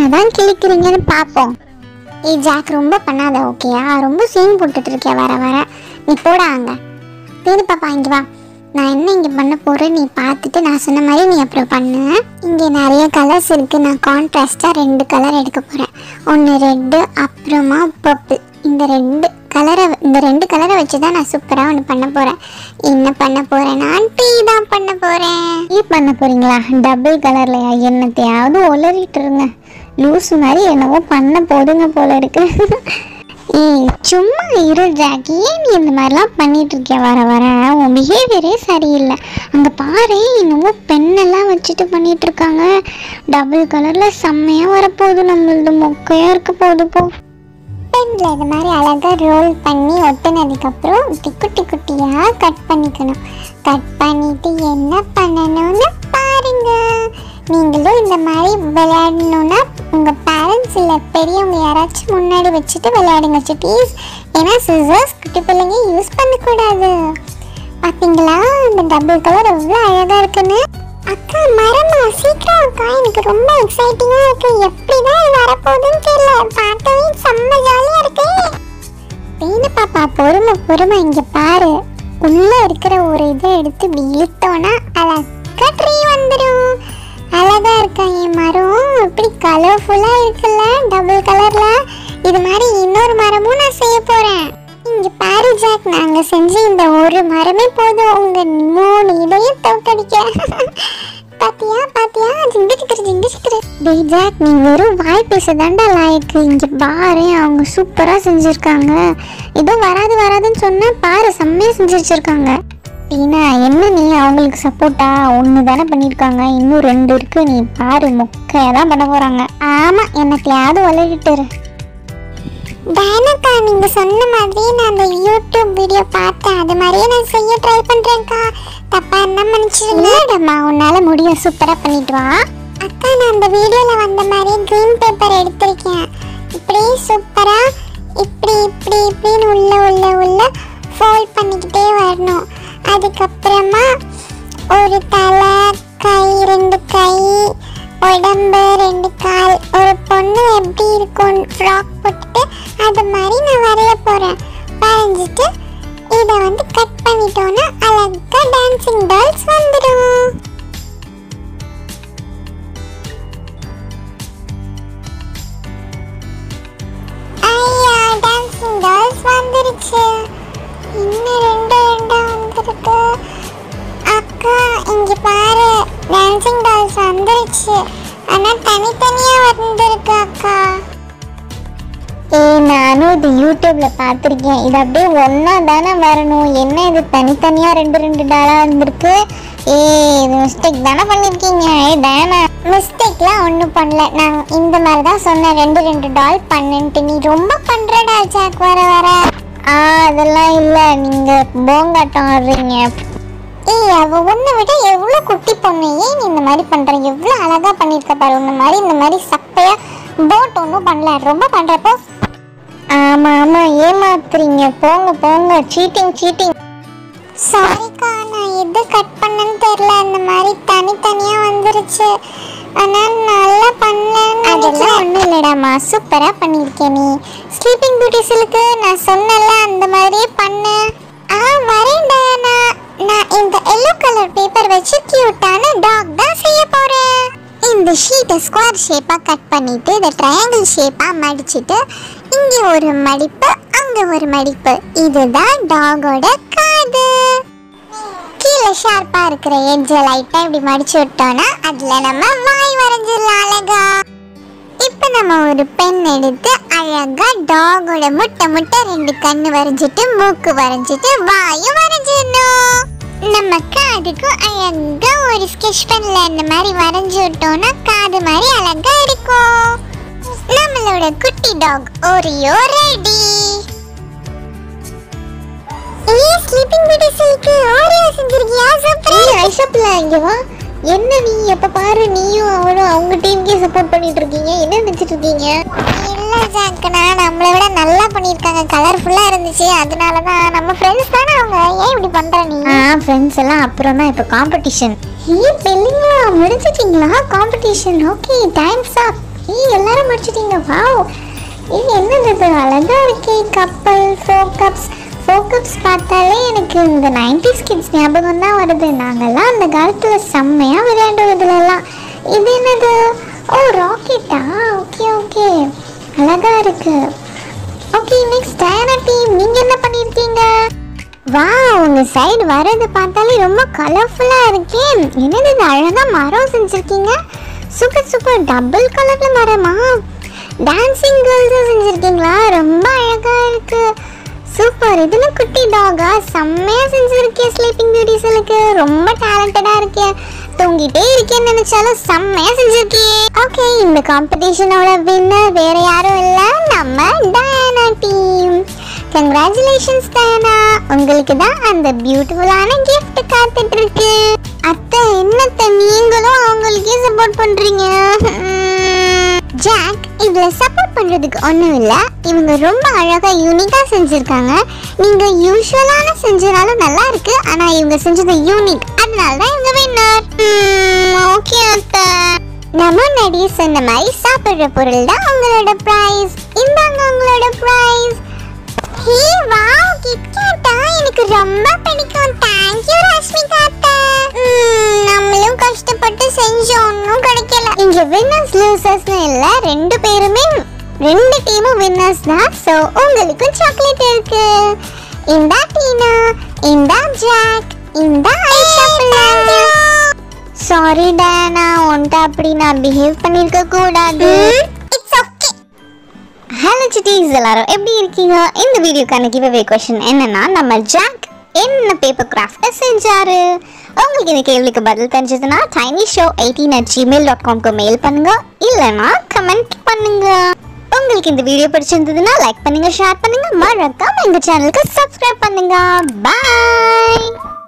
தான் கிழிக்கிறீங்கன்னு பார்ப்போம் ஏய் ஜாக் ரொம்ப பண்ணாத ஓகேயா ரொம்ப சீன் போட்டுட்டு இருக்கியா வர வர நீ போடா அங்க சரி பாப்பா இங்க வா நான் என்ன இங்கே பண்ண போகிறேன் நீ பார்த்துட்டு நான் சொன்ன மாதிரி நீ அப்புறம் பண்ணு இங்கே நிறைய கலர்ஸ் இருக்குது நான் கான்ட்ராஸ்டாக ரெண்டு கலர் எடுக்க போகிறேன் ஒன்று ரெட்டு அப்புறமா பர்பிள் இந்த ரெண்டு கலரை இந்த ரெண்டு கலரை வச்சு தான் நான் சூப்பராக ஒன்று பண்ண போகிறேன் என்ன பண்ண போகிறேன் நான் டீ தான் பண்ண போகிறேன் டீ பண்ண போகிறீங்களா டபுள் கலர்லையா என்னத்தையாவது உளறிட்டு இருங்க லூஸ் மாதிரி என்னவோ பண்ண போதுங்க போல இருக்கு ஏய் சும்மா இரு ஜாக்கி ஏன் நீ இந்த மாதிரிலாம் பண்ணிட்டு இருக்கிய வர வர உன் பிஹேவியரே சரியில்லை அங்கே பாரு என்னவோ பெண்ணெல்லாம் வச்சுட்டு பண்ணிட்டு இருக்காங்க டபுள் கலரில் செம்மையாக வரப்போகுது நம்மளது மொக்கையாக இருக்க போகுது போ பெனில் இது மாதிரி அழகாக ரோல் பண்ணி ஒட்டினதுக்கப்புறம் இப்படி குட்டி குட்டியாக கட் பண்ணிக்கணும் கட் பண்ணிட்டு என்ன பண்ணணும்னு பாருங்க நீங்களும் இந்த மாதிரி விளையாடணும்னா உங்கள் பேரண்ட்ஸ் இல்லை பெரியவங்க யாராச்சும் முன்னாடி வச்சுட்டு விளையாடுங்க சிட்டீஸ் ஏன்னா சிசர்ஸ் குட்டி பிள்ளைங்க யூஸ் பண்ணக்கூடாது பார்த்தீங்களா இந்த டபுள் கலர் எவ்வளோ அழகாக இருக்குன்னு அக்கா மரமா சீக்கிரம் அக்கா எனக்கு ரொம்ப எக்ஸைட்டிங்கா இருக்கு எப்படிதான் இது வரப்போகுதுன்னு தெரியல பார்க்கவே செம்ம ஜாலியா இருக்கு வீணு பாப்பா பொறுமை பொறுமை இங்க பாரு உள்ள இருக்கிற ஒரு இதை எடுத்து இப்படி இழுத்தோன்னா அழகா ட்ரீ வந்துடும் அழகா இருக்கா என் மரம் இப்படி கலர்ஃபுல்லா இருக்குல்ல டபுள் கலர்ல இது மாதிரி இன்னொரு மரமும் நான் செய்ய போறேன் இங்க பாரு ஜாக் நாங்க செஞ்ச இந்த ஒரு மரமே போதும் உங்க மூணு இதையும் தோக்கடிக்க பாத்தியா பாத்தியா ஜிங்கு சிக்கிற ஜிங்கு சிக்கிற டேய் ஜாக் நீ வெறும் வாய் பேசதாண்டா லாயக்கு இங்க பாரு அவங்க சூப்பரா செஞ்சிருக்காங்க ஏதோ வராது வராதுன்னு சொன்னா பாரு செம்மையா செஞ்சு வச்சிருக்காங்க டீனா என்ன நீ அவங்களுக்கு சப்போர்ட்டா ஒன்று தானே பண்ணியிருக்காங்க இன்னும் ரெண்டு இருக்கு நீ பாரு மொக்கையாக தான் பண்ண போகிறாங்க ஆமாம் என்னத்தையாவது வளரிட்டு இரு டைனக்கா நீங்க சொன்ன மாதிரி நான் அந்த யூடியூப் வீடியோ பார்த்தேன் அது மாதிரியே நான் செய்ய ட்ரை பண்றேன்க்கா தப்பா என்ன மன்னிச்சிருங்கம்மா உன்னால முடியும் சூப்பரா பண்ணிட்டு வா அக்கா நான் அந்த வீடியோல வந்த மாதிரி க்ரீன் பேப்பர் எடுத்திருக்கேன் இப்படி சூப்பரா இப்படி இப்படி இப்படின்னு உள்ள உள்ள உள்ள ஃபோல்ட் பண்ணிக்கிட்டே வரணும் அதுக்கப்புறமா ஒரு தலை கை ரெண்டு கை உடம்பு ரெண்டு கால் ஒரு பொண்ணு எப்படி இருக்கும் ஃப்ராக் போட்டுட்டு அது மாதிரி நான் வரைய போறேன் வரைஞ்சிட்டு இதை வந்து கட் பண்ணிட்டோன்னா அழகா டான்சிங் டால்ஸ் வந்துடும் ஐயா டான்சிங் டால்ஸ் வந்துருச்சு இன்னும் ரெண்டு ரெண்டா வந்திருக்கு அக்கா இங்க பாரு டான்சிங் டால்ஸ் வந்துருச்சு ஆனா தனித்தனியா வந்திருக்கு அக்கா ஏய் நானும் இது யூடியூப்ல பார்த்துருக்கேன் இது அப்படியே ஒன்றா தானே வரணும் என்ன இது தனித்தனியாக ரெண்டு ரெண்டு டாலாக வந்திருக்கு ஏய் இது மிஸ்டேக் தானே பண்ணியிருக்கீங்க ஏ டேனா மிஸ்டேக்லாம் ஒன்றும் பண்ணல நான் இந்த மாதிரி தான் சொன்னேன் ரெண்டு ரெண்டு டால் பண்ணுன்ட்டு நீ ரொம்ப பண்ணுறடா ஜாக் வர வர ஆ அதெல்லாம் இல்லை நீங்கள் போங்காட்டம் ஆடுறீங்க ஏய் அவ உன்னை விட எவ்வளோ குட்டி பொண்ணு ஏன் நீ இந்த மாதிரி பண்ற எவ்வளோ அழகா பண்ணியிருக்க பாரு உன்ன மாதிரி இந்த மாதிரி சப்பையா போட் ஒன்றும் பண்ணல ரொம்ப பண்றப்போ ஆமா ஆமா ஏமாத்துறீங்க போங்க போங்க சீட்டிங் சீட்டிங் சாரிக்கா நான் எது கட் பண்ணேன்னு தெரியல இந்த மாதிரி தனித்தனியா வந்துருச்சு ஆனா நல்லா பண்ணேன்னு அதெல்லாம் ஒன்றும் இல்லடாமா சூப்பரா பண்ணியிருக்கேன் நீ ஸ்லீப்பிங் பியூட்டிஸுக்கு நான் சொன்னல அந்த மாதிரியே பண்ணு ஆ வரேன்டா நான் நான் இந்த எல்லோ கலர் பேப்பர் வச்சு கியூட்டான டாக் தான் செய்ய போறேன் இந்த ஷீட்டை ஸ்கொயர் ஷேப்பாக கட் பண்ணிட்டு இதை ட்ரையாங்கிள் ஷேப்பாக மடிச்சிட்டு இங்கே ஒரு மடிப்பு அங்கே ஒரு மடிப்பு இதுதான் டாகோட காது கீழே ஷார்ப்பா இருக்கிற எட்ஜை லைட்டா இப்படி மடிச்சு விட்டோம்னா அதுல நம்ம வாய் வரைஞ்சிடலாம் அழகா இப்போ நம்ம ஒரு பென் எடுத்து அழகா டாகோட முட்டை முட்டை ரெண்டு கண்ணு வரைஞ்சிட்டு மூக்கு வரைஞ்சிட்டு வாயும் வரைஞ்சிடணும் நம்ம காதுக்கும் அழகா ஒரு ஸ்கெட்ச் பென்ல இந்த மாதிரி வரைஞ்சி விட்டோம்னா காது மாதிரி அழகா இருக்கும் நம்மளோட குட்டி டாக் ஓரியோ ரெடி ஏய் ஸ்லீப்பிங் பியூட்டி சில்க் ஓரியோ செஞ்சிருக்கியா சூப்பர் ஏய் ஐஷப்ல இங்க வா என்ன நீ எப்ப பாரு நீயும் அவளும் அவங்க டீமுக்கே சப்போர்ட் பண்ணிட்டு இருக்கீங்க என்ன நினைச்சிட்டு இருக்கீங்க இல்ல ஜாக்கனா நம்மளை விட நல்லா பண்ணிருக்காங்க கலர்ஃபுல்லா இருந்துச்சு அதனால தான் நம்ம ஃப்ரெண்ட்ஸ் தானே அவங்க ஏன் இப்படி பண்ற நீ ஆ ஃப்ரெண்ட்ஸ் எல்லாம் அப்புறம் தான் இப்போ காம்படிஷன் ஏய் பிள்ளைங்களா முடிச்சிட்டீங்களா காம்படிஷன் ஓகே டைம்ஸ் அப் ஏய் எல்லாரும் முடிச்சிட்டீங்க வாவ் இது என்னது இது அழகா இருக்கே கப்பல் ஃபோர் கப்ஸ் ஃபோர் கப்ஸ் பார்த்தாலே எனக்கு இந்த நைன்டிஸ் கிட்ஸ் ஞாபகம் தான் வருது நாங்கெல்லாம் அந்த காலத்தில் செம்மையாக விளையாடுவோம் இதுலலாம் இது என்னது ஓ ராக்கெட்டா ஓகே ஓகே அழகா இருக்கு ஓகே நெக்ஸ்ட் டயனா டீம் நீங்கள் என்ன பண்ணியிருக்கீங்க வா உங்க சைடு வர்றது பார்த்தாலே ரொம்ப கலர்ஃபுல்லா இருக்கே என்னது இது அழகா மரம் செஞ்சிருக்கீங்க சூப்பர் சூப்பர் டபுள் கலர்ல மரமா டான்சிங் கேர்ள்ஸ் செஞ்சிருக்கீங்களா ரொம்ப அழகா இருக்கு சூப்பர் இதுல குட்டி டாகா செம்மையா செஞ்சிருக்கேன் ஸ்லீப்பிங் பியூட்டிஸ்களுக்கு ரொம்ப டேலண்டடா இருக்கேன் தூங்கிட்டே இருக்கேன்னு நினைச்சாலும் செம்மையா செஞ்சிருக்கேன் ஓகே இந்த காம்படிஷனோட வின்னர் வேற யாரும் இல்ல நம்ம டயானா டீம் கங்க்ராச்சுலேஷன்ஸ் டயானா உங்களுக்கு தான் அந்த பியூட்டிஃபுல்லான gift காத்துட்டு இருக்கு அத்தை என்னத்த நீங்களும் அவங்களுக்கே சப்போர்ட் பண்றீங்க ஜாக் இதுல சப்போர்ட் பண்றதுக்கு ஒண்ணும் இல்ல இவங்க ரொம்ப அழகா யூனிக்கா செஞ்சிருக்காங்க நீங்க யூஷுவலான செஞ்சனாலும் நல்லா இருக்கு ஆனா இவங்க செஞ்சது யூனிக் அதனால தான் இவங்க வின்னர் ஓகே அத்தை நம்ம முன்னாடியே சொன்ன மாதிரி சாப்பிடுற பொருள் தான் உங்களோட பிரைஸ் இந்தாங்க உங்களோட பிரைஸ் ஹே வாவ் கிட்கேட்டா எனக்கு ரொம்ப பிடிக்கும் தேங்க் யூ ரஷ்மிகா அத்தை ம், நம்மளும் கஷ்டப்பட்டு செஞ்சோம் ஒன்றும் கிடைக்கல இங்க வின்னர்ஸ் லூசர்ஸ்னு இல்ல ரெண்டு பேருமே ரெண்டு டீமும் வின்னர்ஸ் தான் ஸோ உங்களுக்கும் சாக்லேட் இருக்கு இந்தா டீனா இந்தா ஜாக் இந்தா ஐஷா பிள்ளை சாரி டேனா உன்ட்ட அப்படி நான் பிஹேவ் பண்ணிருக்க கூடாது இட்ஸ் ஓகே ஹலோ சிட்டிஸ் எல்லாரும் எப்படி இருக்கீங்க இந்த வீடியோக்கான கிவ்அவே கொஷின் என்னன்னா நம்ம ஜாக் என்ன பேப்பர் கிராஃப்டை செஞ்சாரு உங்களுக்கு இந்த கேள்விக்கு பதில் தெரிஞ்சதுன்னா tiny show eighteen at Gmail dot காம்க்கு மெயில் பண்ணுங்க இல்லைன்னா கமெண்ட் பண்ணுங்க உங்களுக்கு இந்த வீடியோ பிடிச்சிருந்ததுன்னா லைக் பண்ணுங்க ஷேர் பண்ணுங்க மறக்காம எங்க சேனலுக்கு சப்ஸ்கிரைப் பண்ணுங்க பாய்